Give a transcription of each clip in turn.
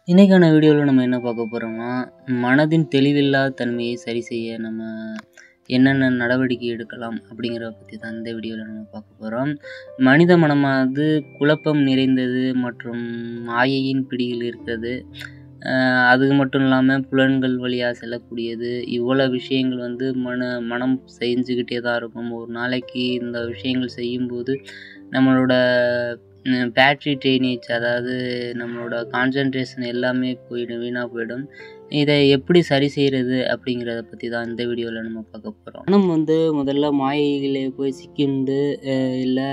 இன்னைக்கான வீடியோவில் நம்ம என்ன பார்க்க போகிறோம்னா மனதின் தெளிவில்லாத தன்மையை சரி செய்ய நம்ம என்னென்ன நடவடிக்கை எடுக்கலாம் அப்படிங்கிறத பற்றி தான் இந்த வீடியோவில் நம்ம பார்க்க போகிறோம் மனித மனமானது குழப்பம் நிறைந்தது மற்றும் மாயையின் பிடியில் இருக்கிறது அஹ் அது மட்டும் இல்லாமல் புலன்கள் வழியாக செல்லக்கூடியது இவ்வளோ விஷயங்கள் வந்து மன மனம் செஞ்சுக்கிட்டே தான் இருக்கும் ஒரு நாளைக்கு இந்த விஷயங்கள் செய்யும்போது நம்மளோட பேட்ரி ட்ரைனேஜ் அதாவது நம்மளோட கான்சன்ட்ரேஷன் எல்லாமே போயிடும் வீணாக போயிடும் இதை எப்படி சரி செய்கிறது அப்படிங்கிறத பற்றி தான் இந்த வீடியோவில் நம்ம பார்க்க போகிறோம் மனம் வந்து முதல்ல மாயைகளே போய் சிக்கிண்டு இல்லை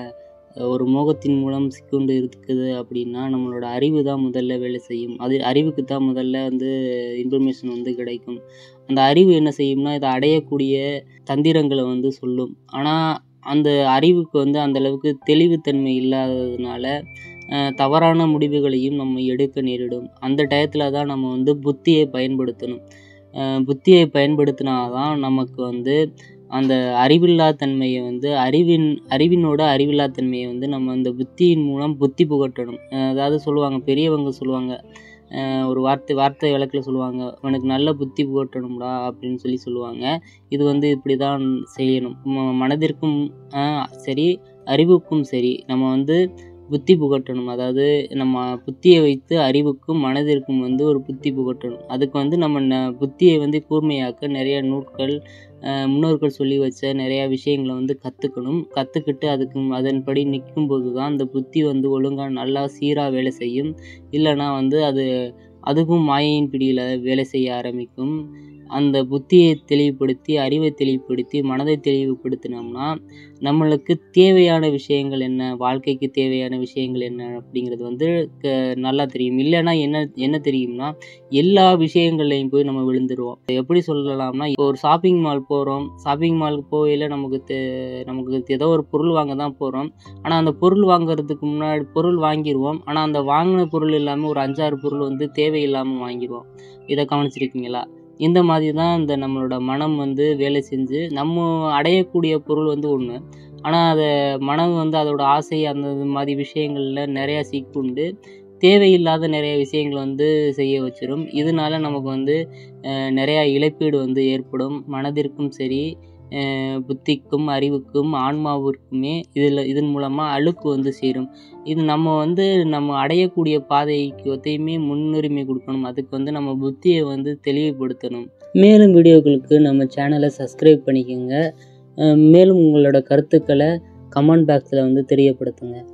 ஒரு மோகத்தின் மூலம் சிக்குண்டு இருக்குது அப்படின்னா நம்மளோட அறிவு தான் முதல்ல வேலை செய்யும் அது அறிவுக்கு தான் முதல்ல வந்து இன்ஃபர்மேஷன் வந்து கிடைக்கும் அந்த அறிவு என்ன செய்யும்னா இதை அடையக்கூடிய தந்திரங்களை வந்து சொல்லும் ஆனால் அந்த அறிவுக்கு வந்து அந்த அளவுக்கு தெளிவுத்தன்மை இல்லாததுனால அஹ், தவறான முடிவுகளையும் நம்ம எடுக்க நேரிடும் அந்த டயத்தில் தான் நம்ம வந்து புத்தியை பயன்படுத்தணும் அஹ், புத்தியை பயன்படுத்தினா தான் நமக்கு வந்து அந்த அறிவில்லாத்தன்மையை வந்து அறிவின் அறிவினோட அறிவில்லாத்தன்மையை வந்து நம்ம அந்த புத்தியின் மூலம் புத்தி புகட்டணும் அஹ், அதாவது சொல்லுவாங்க பெரியவங்க சொல்லுவாங்க அஹ், ஒரு வார்த்தை வார்த்தை விளக்கில் சொல்லுவாங்க உனக்கு நல்ல புத்தி புகட்டணும்டா அப்படின்னு சொல்லி சொல்லுவாங்க இது வந்து இப்படி தான் செய்யணும் ம- மனதிற்கும் ஆஹ், சரி அறிவுக்கும் சரி நம்ம வந்து புத்தி புகட்டணும் அதாவது நம்ம புத்தியை வைத்து அறிவுக்கும் மனதிற்கும் வந்து ஒரு புத்தி புகட்டணும் அதுக்கு வந்து நம்ம ந புத்தியை வந்து கூர்மையாக்க நிறைய நூட்கள் ஆஹ், முன்னோர்கள் சொல்லி வச்ச நிறையா விஷயங்களை வந்து கற்றுக்கணும் கற்றுக்கிட்டு அதுக்கு அதன்படி நிற்கும்போது தான் அந்த புத்தி வந்து ஒழுங்காக நல்லா சீராக வேலை செய்யும் இல்லைன்னா வந்து அது அதுவும் மாயையின் பிடியில் வேலை செய்ய ஆரம்பிக்கும் அந்த புத்தியை தெளிவுபடுத்தி அறிவை தெளிவுபடுத்தி மனதை தெளிவுபடுத்தினோம்னா நம்மளுக்கு தேவையான விஷயங்கள் என்ன வாழ்க்கைக்கு தேவையான விஷயங்கள் என்ன அப்படிங்கிறது வந்து க- நல்லா தெரியும் இல்லைன்னா என்ன என்ன தெரியும்னா எல்லா விஷயங்கள்லையும் போய் நம்ம விழுந்துருவோம் எப்படி சொல்லலாம்னா இப்போ ஒரு ஷாப்பிங் மால் போகிறோம் ஷாப்பிங் மாலுக்கு போகையில் நமக்கு தே நமக்கு ஏதோ ஒரு பொருள் வாங்க தான் போகிறோம் ஆனால் அந்த பொருள் வாங்குறதுக்கு முன்னாடி பொருள் வாங்கிடுவோம் ஆனால் அந்த வாங்கின பொருள் இல்லாமல் ஒரு அஞ்சாறு பொருள் வந்து தேவையில்லாமல் வாங்கிடுவோம் இதை கவனிச்சிருக்கீங்களா இந்த மாதிரி தான் இந்த நம்மளோட மனம் வந்து வேலை செஞ்சு நம்ம அடையக்கூடிய பொருள் வந்து ஒன்று ஆனால் அதை மனம் வந்து அதோட ஆசை அந்த மாதிரி விஷயங்களில் நிறையா சிக்குண்டு தேவையில்லாத நிறைய விஷயங்கள் வந்து செய்ய வச்சிரும் இதனால நமக்கு வந்து அஹ், நிறையா இழப்பீடு வந்து ஏற்படும் மனதிற்கும் சரி அஹ், புத்திக்கும் அறிவுக்கும் ஆன்மாவிற்குமே இதில் இதன் மூலமாக அழுக்கு வந்து சேரும் இது நம்ம வந்து நம்ம அடையக்கூடிய பாதைக்கு ஒத்தையுமே முன்னுரிமை கொடுக்கணும் அதுக்கு வந்து நம்ம புத்தியை வந்து தெளிவுபடுத்தணும் மேலும் வீடியோக்களுக்கு நம்ம சேனலை சப்ஸ்கிரைப் பண்ணிக்கோங்க அஹ் மேலும் உங்களோட கருத்துக்களை கமெண்ட் பாக்ஸில் வந்து தெரியப்படுத்துங்க